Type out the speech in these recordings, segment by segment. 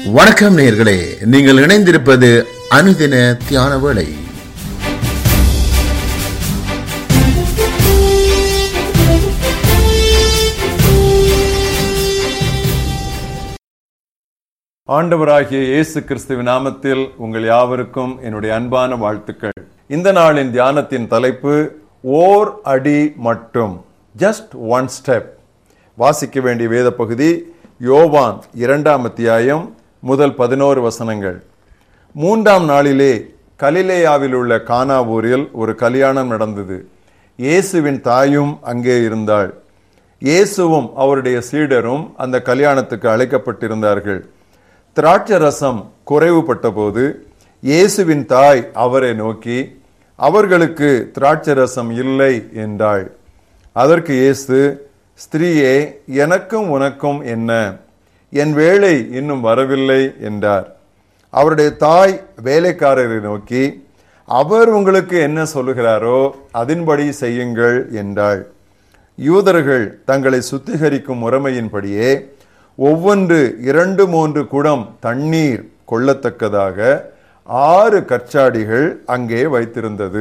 வணக்கம் நேயர்களே நீங்கள் இணைந்திருப்பது அனுதின தியான வேளை ஆண்டவராகிய இயேசு கிறிஸ்துவின் நாமத்தில் உங்கள் யாவருக்கும் என்னுடைய அன்பான வாழ்த்துக்கள் இந்த நாளின் தியானத்தின் தலைப்பு ஓர் அடி மட்டும் ஜஸ்ட் ஒன் ஸ்டெப் வாசிக்க வேண்டிய வேத பகுதி யோவான் இரண்டாம் அத்தியாயம் முதல் பதினோரு வசனங்கள் மூன்றாம் நாளிலே கலிலேயாவில் உள்ள கானா ஊரில் ஒரு கல்யாணம் நடந்தது இயேசுவின் தாயும் அங்கே இருந்தாள் இயேசுவும் அவருடைய சீடரும் அந்த கல்யாணத்துக்கு அழைக்கப்பட்டிருந்தார்கள் திராட்சை ரசம் குறைவுபட்ட போது இயேசுவின் தாய் அவரை நோக்கி அவர்களுக்கு திராட்சை ரசம் இல்லை என்றாள் அதற்கு இயேசு ஸ்திரீயே எனக்கும் உனக்கும் என்ன என் வேலை இன்னும் வரவில்லை என்றார் அவருடைய தாய் வேலைக்காரரை நோக்கி அவர் உங்களுக்கு என்ன சொல்லுகிறாரோ அதன்படி செய்யுங்கள் என்றாள் யூதர்கள் தங்களை சுத்திகரிக்கும் முறைமையின்படியே ஒவ்வொன்று இரண்டு மூன்று குடம் தண்ணீர் கொள்ளத்தக்கதாக ஆறு கற்சாடிகள் அங்கே வைத்திருந்தது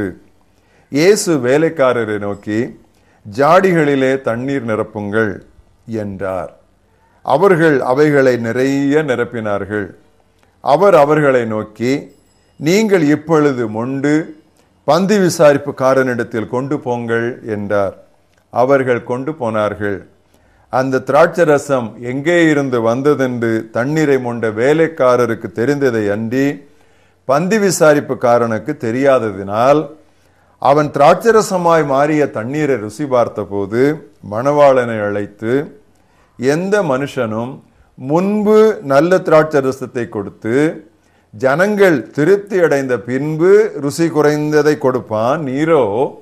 இயேசு வேலைக்காரரை நோக்கி ஜாடிகளிலே தண்ணீர் நிரப்புங்கள் என்றார் அவர்கள் அவைகளை நிறைய நிரப்பினார்கள் அவர் அவர்களை நோக்கி நீங்கள் இப்பொழுது மொண்டு பந்தி விசாரிப்புக்காரனிடத்தில் கொண்டு போங்கள் என்றார் அவர்கள் கொண்டு போனார்கள் அந்த திராட்சை ரசம் எங்கே இருந்து வந்ததென்று தண்ணீரை மொண்ட வேலைக்காரருக்கு தெரிந்ததை அன்றி பந்தி விசாரிப்புக்காரனுக்கு தெரியாததினால் அவன் திராட்சரசமாய் மாறிய தண்ணீரை ருசி பார்த்தபோது மணவாளனை அழைத்து எந்த மனுஷனும் முன்பு நல்ல திராட்சரசத்தை கொடுத்து ஜனங்கள் திருப்தி அடைந்த பின்பு ருசி குறைந்ததை கொடுப்பான் நீரோ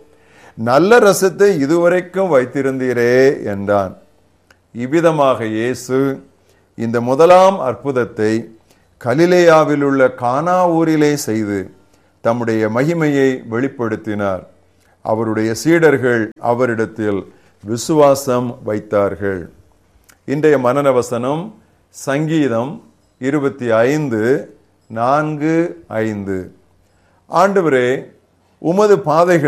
நல்ல ரசத்தை இதுவரைக்கும் வைத்திருந்தீரே என்றான் இவ்விதமாக இயேசு இந்த முதலாம் அற்புதத்தை கலிலேயாவில் உள்ள கானா ஊரிலே செய்து தம்முடைய மகிமையை வெளிப்படுத்தினார் அவருடைய சீடர்கள் அவரிடத்தில் விசுவாசம் வைத்தார்கள் இன்றைய மனநவசனம் சங்கீதம் இருபத்தி ஐந்து நான்கு ஐந்து ஆண்டவரே உமது பாதைகள்